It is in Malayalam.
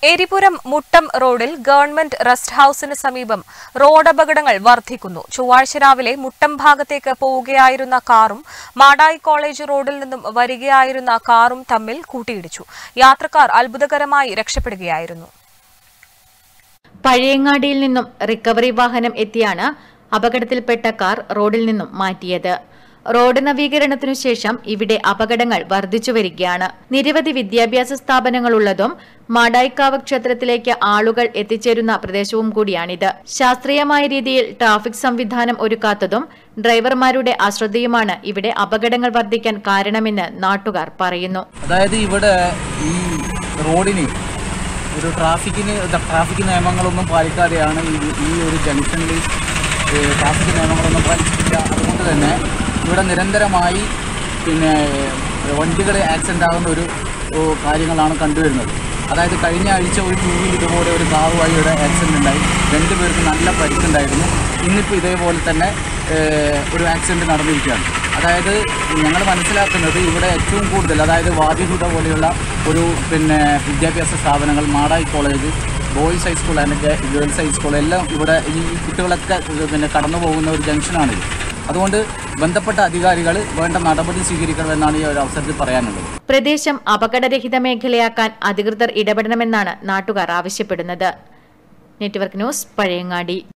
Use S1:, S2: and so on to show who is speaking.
S1: എരിപുരം മുട്ടം റോഡിൽ ഗവൺമെന്റ് റെസ്റ്റ് ഹൌസിന് സമീപം റോഡപകടങ്ങൾ വർദ്ധിക്കുന്നു ചൊവ്വാഴ്ച രാവിലെ മുട്ടം ഭാഗത്തേക്ക് പോവുകയായിരുന്ന കാറും മാടായി കോളേജ് റോഡിൽ നിന്നും വരികയായിരുന്ന കാറും തമ്മിൽ കൂട്ടിയിടിച്ചു യാത്രക്കാർ അത്ഭുതകരമായി രക്ഷപ്പെടുകയായിരുന്നു
S2: പഴയങ്ങാടിയിൽ നിന്നും റിക്കവറി വാഹനം എത്തിയാണ് അപകടത്തിൽപ്പെട്ട കാർ റോഡിൽ നിന്നും മാറ്റിയത് റോഡ് നവീകരണത്തിനു ശേഷം ഇവിടെ അപകടങ്ങൾ വർദ്ധിച്ചു വരികയാണ് നിരവധി വിദ്യാഭ്യാസ സ്ഥാപനങ്ങളുള്ളതും മാടായിക്കാവ് ക്ഷേത്രത്തിലേക്ക് ആളുകൾ എത്തിച്ചേരുന്ന പ്രദേശവും കൂടിയാണിത് ശാസ്ത്രീയമായ രീതിയിൽ ട്രാഫിക് സംവിധാനം ഒരുക്കാത്തതും ഡ്രൈവർമാരുടെ അശ്രദ്ധയുമാണ് ഇവിടെ അപകടങ്ങൾ വർദ്ധിക്കാൻ കാരണമെന്ന് നാട്ടുകാർ പറയുന്നു
S3: അതായത് ഇവിടെ ഈ റോഡിന് ഒരു ട്രാഫിക്കിന് ട്രാഫിക് നിയമങ്ങളൊന്നും പാലിക്കാതെയാണ് ഈ ഈ ഒരു ജംഗ്ഷനിൽ ട്രാഫിക് നിയമങ്ങളൊന്നും പാലിച്ചിട്ടില്ല അതുകൊണ്ട് തന്നെ ഇവിടെ നിരന്തരമായി പിന്നെ വണ്ടികൾ ആക്സിഡൻ്റ് ആകുന്ന ഒരു ഓ, കാര്യങ്ങളാണ് കണ്ടുവരുന്നത് അതായത് കഴിഞ്ഞ ആഴ്ച ഒരു ടൂ വീൽ ഇതുപോലെ ഒരു കാവ് വഴിയുടെ ആക്സിഡൻ്റ് ഉണ്ടായി രണ്ട് പേർക്ക് നല്ല പരിക്കുണ്ടായിരുന്നു ഇന്നിപ്പോൾ ഇതേപോലെ തന്നെ ഏഹ്, ഒരു ആക്സിഡൻറ്റ് നടന്നിരിക്കുകയാണ് അതായത് ഞങ്ങൾ മനസ്സിലാക്കുന്നത് ഇവിടെ ഏറ്റവും കൂടുതൽ അതായത് വാദിഹുദ പോലെയുള്ള ഒരു പിന്നെ വിദ്യാഭ്യാസ സ്ഥാപനങ്ങൾ Madayi college boys high school and girls high school എല്ലാം ഇവിടെ ഈ കുട്ടികളൊക്കെ ഇത് പിന്നെ കടന്നു പോകുന്ന ഒരു ജംഗ്ഷനാണിത് അതുകൊണ്ട് ബന്ധപ്പെട്ട അധികാരികൾ വേണ്ട നടപടി സ്വീകരിക്കണമെന്നാണ് ഈ ഒരു അവസരത്തിൽ പറയാനുള്ളത്
S2: പ്രദേശം അപകടരഹിത മേഖലയാക്കാൻ അധികൃതർ ഇടപെടണമെന്നാണ് നാട്ടുകാർ ആവശ്യപ്പെടുന്നത് നെറ്റ്വർക്ക് ന്യൂസ് പഴയങ്ങാടി